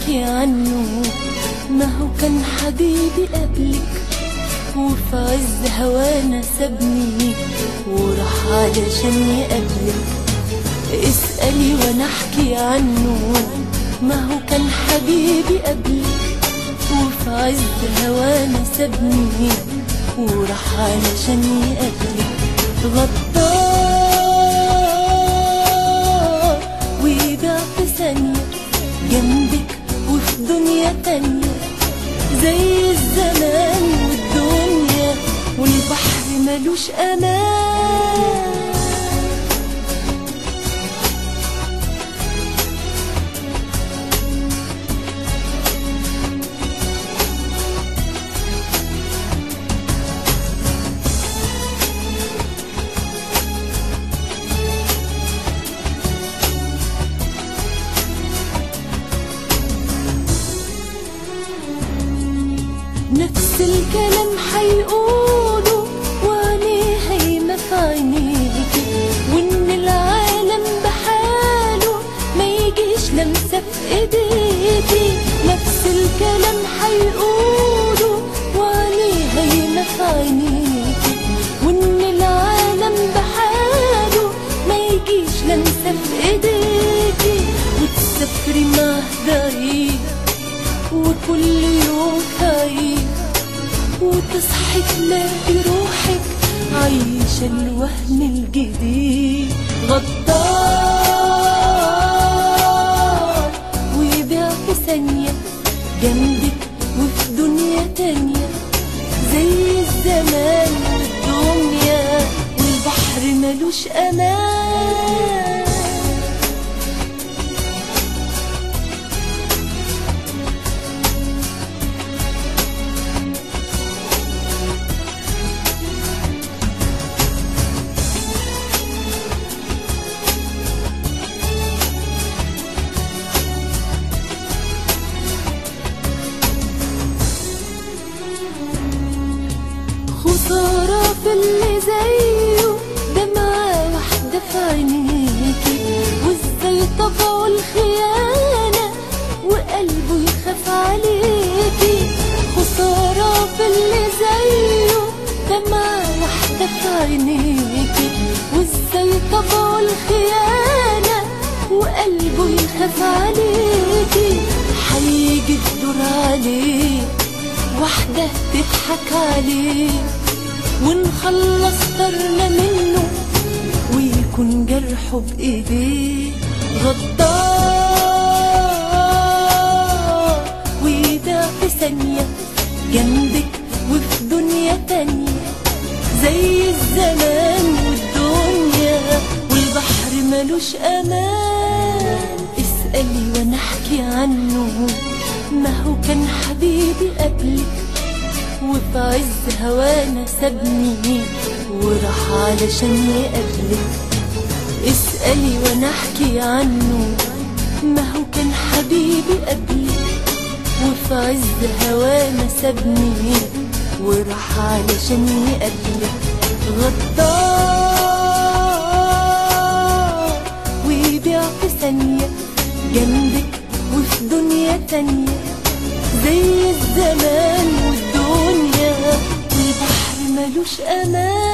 ونحكي عنه ما هو كان حبيبي قبلك وفي عز هوانا سابني وراح علشان يقابلك اسألي وانا احكي عنه ما هو كان حبيبي قبلك وفي عز هوانا سابني وراح علشان يقابلك غدار ويبيع في ثانية جنبك وفي دنيا تانية زي الزمان والدنيا والبحر ملوش أمان نفس الكلام حيقولوا وعينيه هيمة في عينيكي وان العالم بحاله ما يجيش لمسة في ايديكي نفس الكلام حيقولوا وعينيه هيمة في عينيكي وان العالم بحاله ما يجيش لمسة في ايديكي وتسافري معاه بعيد وكل يوم خايف وتصحي تلاقي روحك عايشة الوهم الجديد غدار ويبيع في ثانية جنبك وفي دنيا تانية زي الزمان والدنيا والبحر ملوش أمان خسارة في اللي زيه دمعة واحدة في عينيكي وازاي طبعه الخيانة وقلبه يخاف عليكي خسارة في اللي زيه دمعة واحدة في عينيكي وازاي طبعه الخيانة وقلبه يخاف عليكي هيجي الدور عليه واحدة تضحك عليه ونخلص طرنا منه ويكون جرحه بإيديه غدار ويبيع في ثانية جنبك وفي دنيا تانية زي الزمان والدنيا والبحر ملوش أمان اسألي وانا احكي عنه ما هو كان حبيبي قبلك وفي عز هوانا سابني وراح علشان يقابلك اسألي وانا احكي عنه ما هو كان حبيبي قبلك وفي عز هوانا سابني وراح علشان يقابلك غدار ويبيع في ثانية جنبك وفي دنيا تانية زي الزمان والدنيا والبحر ملوش أمان